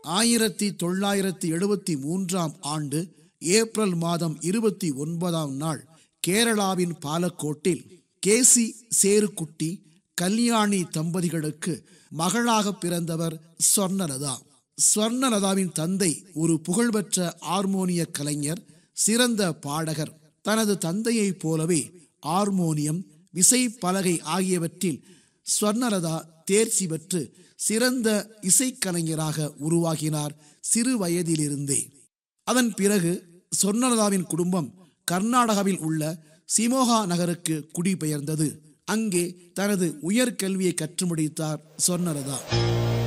ஆயிரத்தி தொள்ளாயிரத்தி எழுபத்தி மூன்றாம் ஆண்டு ஏப்ரல் மாதம் இருபத்தி ஒன்பதாம் நாள் கேரளாவின் பாலக்கோட்டில் கேசி சேருக்குட்டி கல்யாணி தம்பதிகளுக்கு மகளாக பிறந்தவர் ஸ்வர்ணலதா ஸ்வர்ணலதாவின் தந்தை ஒரு புகழ்பெற்ற ஹார்மோனிய கலைஞர் சிறந்த பாடகர் தனது தந்தையைப் போலவே ஹார்மோனியம் விசை பலகை ஆகியவற்றில் ஸ்வர்ணலதா தேர்ச்சி பெற்று சிறந்த இசைக்கலைஞராக உருவாகினார் சிறு வயதிலிருந்தே அதன் பிறகு சொர்ணலதாவின் குடும்பம் கர்நாடகாவில் உள்ள சிமோகா நகருக்கு குடிபெயர்ந்தது அங்கே தனது உயர்கல்வியை கற்று முடித்தார் சொர்ணலதா